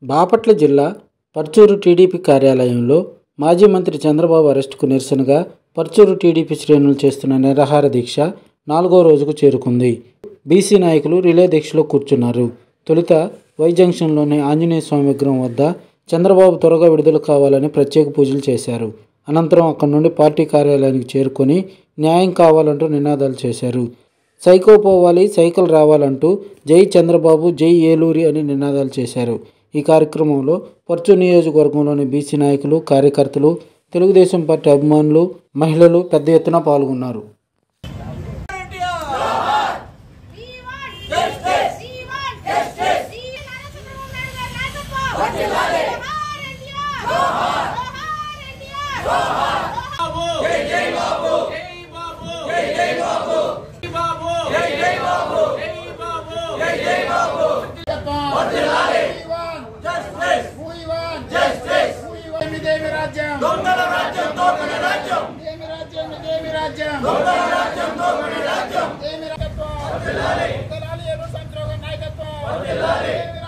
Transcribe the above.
బాపట్ల జిల్లా పర్చూరు టీడీపీ కార్యాలయంలో మాజీ మంత్రి చంద్రబాబు అరెస్టుకు నిరసనగా పర్చూరు టీడీపీ శ్రేణులు చేస్తున్న నిరాహార దీక్ష నాలుగో రోజుకు చేరుకుంది బీసీ నాయకులు రిలే దీక్షలో కూర్చున్నారు తొలుత వై జంక్షన్లోని ఆంజనేయ స్వామి విగ్రహం వద్ద చంద్రబాబు త్వరగా విడుదల కావాలని ప్రత్యేక పూజలు చేశారు అనంతరం అక్కడి నుండి పార్టీ కార్యాలయానికి చేరుకొని న్యాయం కావాలంటూ నినాదాలు చేశారు సైకో పోవాలి సైకిల్ రావాలంటూ జై చంద్రబాబు జై ఏలూరి అని నినాదాలు చేశారు ఈ కార్యక్రమంలో పర్చు నియోజకవర్గంలోని బీసీ నాయకులు కార్యకర్తలు తెలుగుదేశం పార్టీ అభిమానులు మహిళలు పెద్ద ఎత్తున పాల్గొన్నారు We want justice. We want justice. We want India. Johar India. Johar India. దొంగల రాజ్యం దోపిడీ రాజ్యం ఇదేమి రాజ్యం ఇదేమి రాజ్యం దొంగల రాజ్యం దోపిడీ రాజ్యం ఇదేమి రాజ్యం వర్ధిల్లాలి. వర్ధిల్లాలి ఎర్ర సంద్రోగ నాయకత్వం వర్ధిల్లాలి.